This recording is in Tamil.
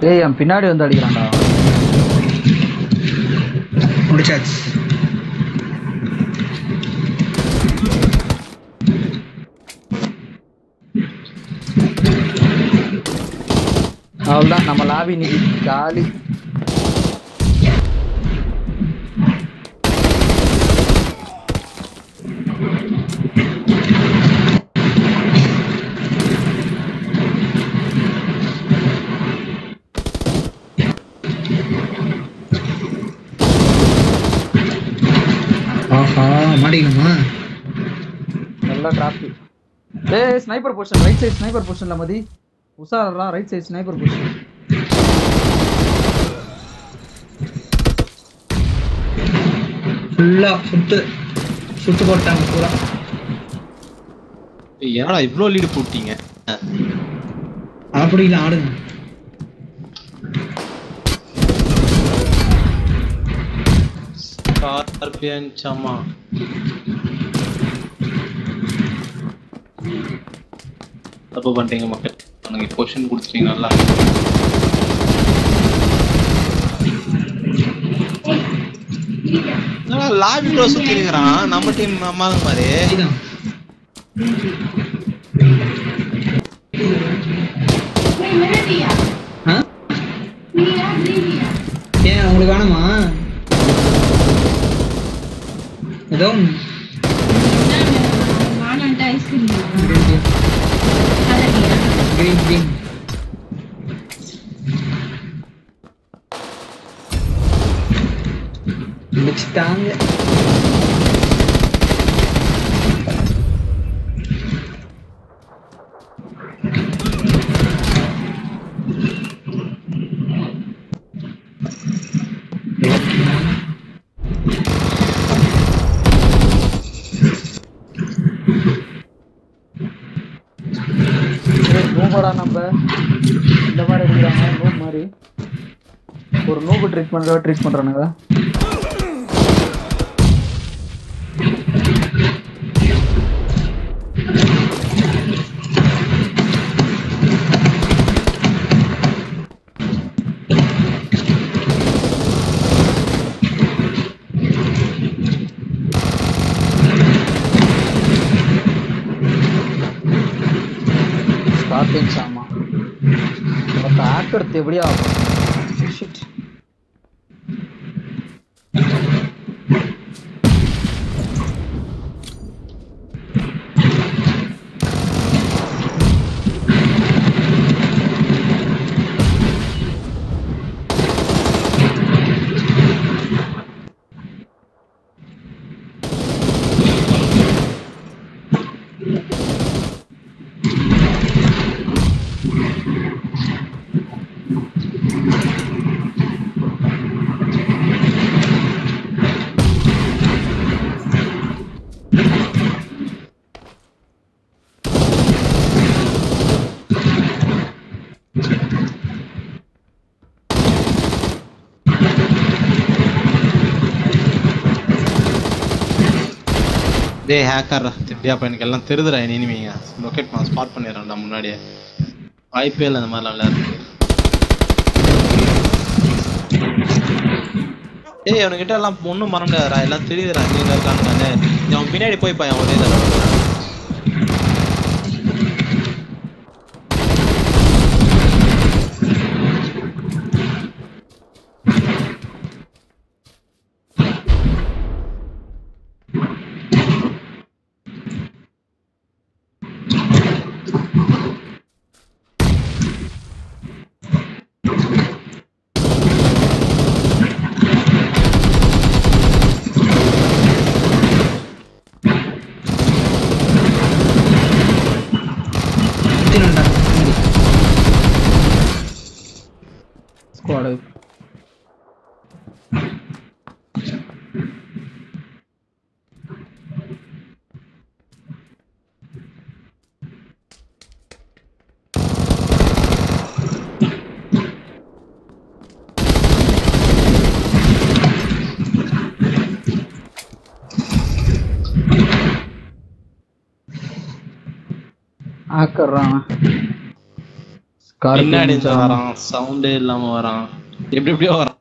ஏய் என் பின்னாடி வந்து அடிக்கிறான்டா முடிச்சாச்சு அவ்வளவுதான் நம்ம லாபி இன்னைக்கு காலி ஆஹா மாட்டிக்கணுமா நல்லா டிராஃபிக் ஏய் sniper position right side sniper பொசிஷன்ல மதி உஷாரா ரைட் சைடு ஸ்னைப்பர் பொசிஷன் ஃபுல்லா சுத்து சுத்து போட்டாங்க பூரா ஏய், என்னடா இவ்ளோ லீடு போட்டீங்க அப்படி இல்லை ஆடுங்க ஸ்கார்பியன் சமா தப்பு பண்ணிட்டீங்க மக்கள் எனக்கு பொசிஷன் கொடுத்துட்டீங்க நல்லா லாபி ப்ரோ சுத்தி இருக்கிறான் நம்ம டீம் அம்மா மாதிரி இதுதான் ஆ ஏன் உங்களுக்கு வேணுமா ஏதோ ஒண்ணு. green green முடிச்சுட்டாங்க நூபடா நம்ம இந்த மாதிரி அடிக்கிறாங்க நூப் மாதிரி ஒரு நூபு ட்ரீட் பண்றதா ட்ரீட் பண்றானுங்க ஸ்கார்பியன் சாமா மொத்த ஆக்கிறது எப்படியா ஷிட் டேய் ஹேக்கர் திட்டியா பையனுக்கு எல்லாம் தெரிதுடா இனிமீங்க லொக்கேட் பண்ண ஸ்பாட் பண்ணிடுறேன்டா முன்னாடியே வாய்ப்பே இல்லை இந்த மாதிரிலாம் விளையாடுறது ஏய் அவனுக்கிட்ட எல்லாம் ஒன்றும் மரம் முடியாதுடா எல்லாம் தெரியுதுடா எங்க இருக்கான்னு அவன் பின்னாடி போய் பையன் ஒரே தடவை சுத்தினுண்டா ஸ்குவாடு ஆக்கறான் கார் பின்னாடி இருந்து வரான் சவுண்டே இல்லாம வரான் எப்படி எப்படியோ வரான்